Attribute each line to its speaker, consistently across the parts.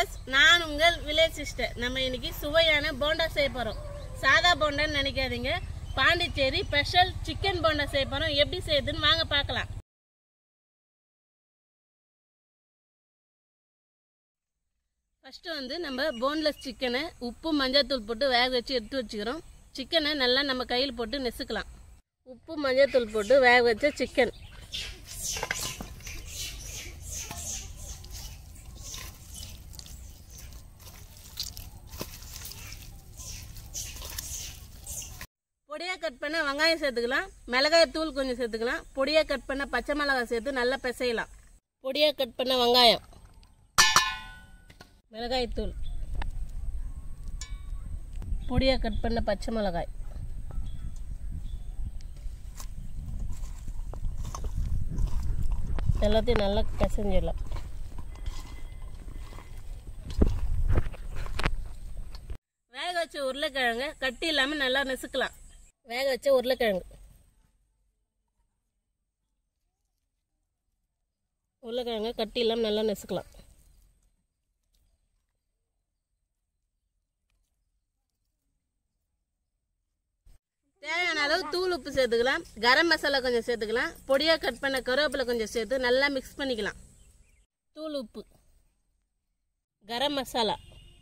Speaker 1: viewers நான் உங்கள் village sister நம்ம இன்னைக்கு சுவையான போண்டா செய்ய போகிறோம் சாதா போண்டான்னு நினைக்காதீங்க பாண்டிச்சேரி ஸ்பெஷல் சிக்கன் போண்டா செய்ய போகிறோம் எப்படி செய்யுதுன்னு வாங்க பார்க்கலாம் ஃபஸ்ட்டு வந்து நம்ம போன்லெஸ் சிக்கனை உப்பு மஞ்சள்தூள் போட்டு வேக வச்சு எடுத்து வச்சுக்கிறோம் சிக்கனை நல்லா நம்ம கையில் போட்டு நெசுக்கலாம் உப்பு மஞ்சள்தூள் போட்டு வேக வச்ச சிக்கன் பொடியாக கட் பண்ண வெங்காயம் சேர்த்துக்கலாம் மிளகாய் தூள் கொஞ்சம் சேர்த்துக்கலாம் பொடியாக கட் பண்ண பச்சை மிளகாய் சேர்த்து நல்லா பிசையலாம் பொடியாக கட் பண்ண வெங்காயம் மிளகாய் தூள் பொடியாக கட் பண்ண பச்சை மிளகாய் எல்லாத்தையும் நல்லா பிசைஞ்சிடலாம் வேக வச்ச உருளைக்கிழங்கு கட்டி இல்லாமல் நல்லா நெசுக்கலாம் வேக வச்ச உருளைக்கிழங்கு உருளைக்கிழங்கு கட்டி இல்லாமல் நல்லா நெசுக்கலாம் தேவையான அளவு தூள் உப்பு சேர்த்துக்கலாம் கரம் மசாலா கொஞ்சம் சேர்த்துக்கலாம் பொடியாக கட் பண்ண கருவேப்பிலை கொஞ்சம் சேர்த்து நல்லா மிக்ஸ் பண்ணிக்கலாம் தூள் உப்பு கரம் மசாலா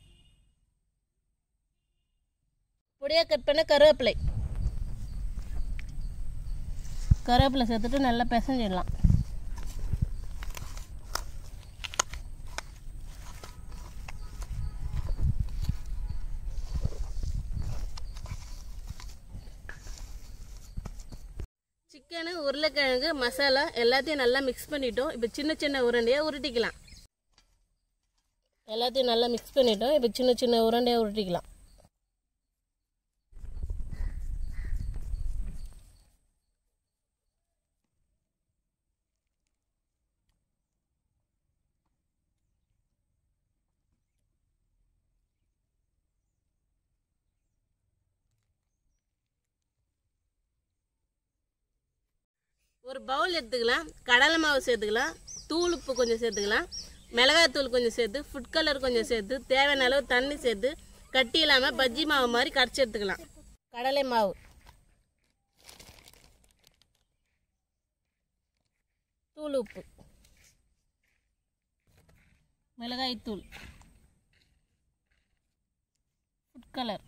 Speaker 1: பொடியாக கட் பண்ண கருவேப்பிலை கருவேப்பிலை சேர்த்துட்டு நல்லா பிசைஞ்சிடலாம் சிக்கனு உருளைக்கிழங்கு மசாலா எல்லாத்தையும் நல்லா மிக்ஸ் பண்ணிட்டோம் இப்போ சின்ன சின்ன உருண்டையாக உருட்டிக்கலாம் எல்லாத்தையும் நல்லா மிக்ஸ் பண்ணிட்டோம் இப்போ சின்ன சின்ன உருண்டையாக உருட்டிக்கலாம் ஒரு பவுல் எடுத்துக்கலாம் கடலை மாவு சேர்த்துக்கலாம் தூள் உப்பு கொஞ்சம் சேர்த்துக்கலாம் மிளகாய் தூள் கொஞ்சம் சேர்த்து ஃபுட் கலர் கொஞ்சம் சேர்த்து தேவையான அளவு தண்ணி சேர்த்து கட்டி இல்லாமல் பஜ்ஜி மாவு மாதிரி கரைச்சி எடுத்துக்கலாம் கடலை மாவு தூள் உப்பு மிளகாய் தூள் ஃபுட் கலர்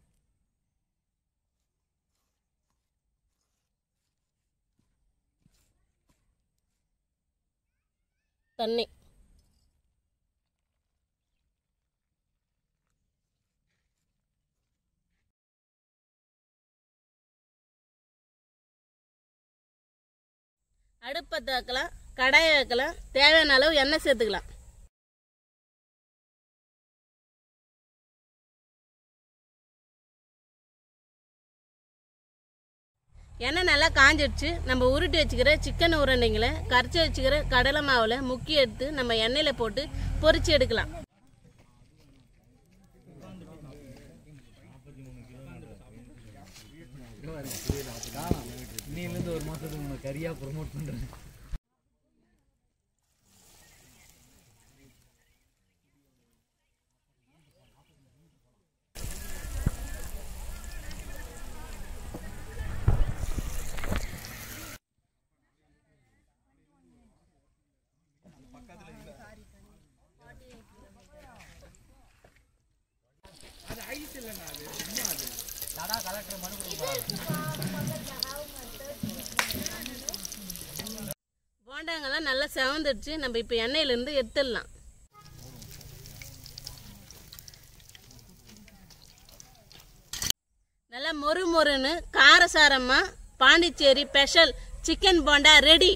Speaker 1: தண்ணி அடுப்பத்தை வைக்கலாம் கடாயை வைக்கலாம் தேவையான அளவு எண்ணெய் சேர்த்துக்கலாம் எண்ணெய் நல்லா காஞ்சிடுச்சு நம்ம உருட்டி வச்சுக்கிற சிக்கன் உருண்டைங்களை கரைச்சி வச்சுக்கிற கடலை மாவில் முக்கி எடுத்து நம்ம எண்ணெயில் போட்டு பொரிச்சு எடுக்கலாம்
Speaker 2: இன்னிலேருந்து ஒரு மாசத்துக்கு உன்னை கரியா ப்ரொமோட் பண்றேன்
Speaker 1: போண்டாங்கெல்லாம் நல்லா செவந்துடுச்சு நம்ம இப்போ எண்ணெயிலேருந்து எடுத்துடலாம் நல்லா மொறு மொறுன்னு காரசாரமாக Pondicherry special chicken bonda ready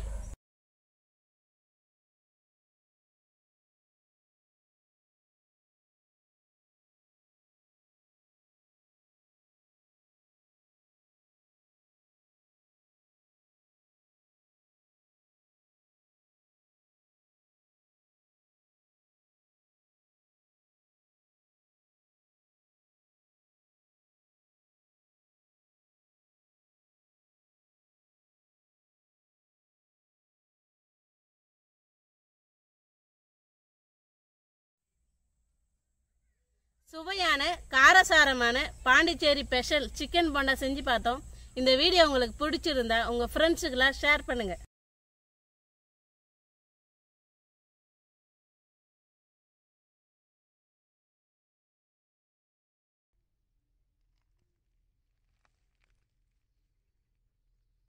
Speaker 1: சுவையான காரசாரமான பாண்டிச்சேரி ஸ்பெஷல் சிக்கன் போண்டா செஞ்சு பார்த்தோம் இந்த வீடியோ உங்களுக்கு பிடிச்சிருந்தா உங்கள் ஃப்ரெண்ட்ஸுக்கெல்லாம் ஷேர் பண்ணுங்கள்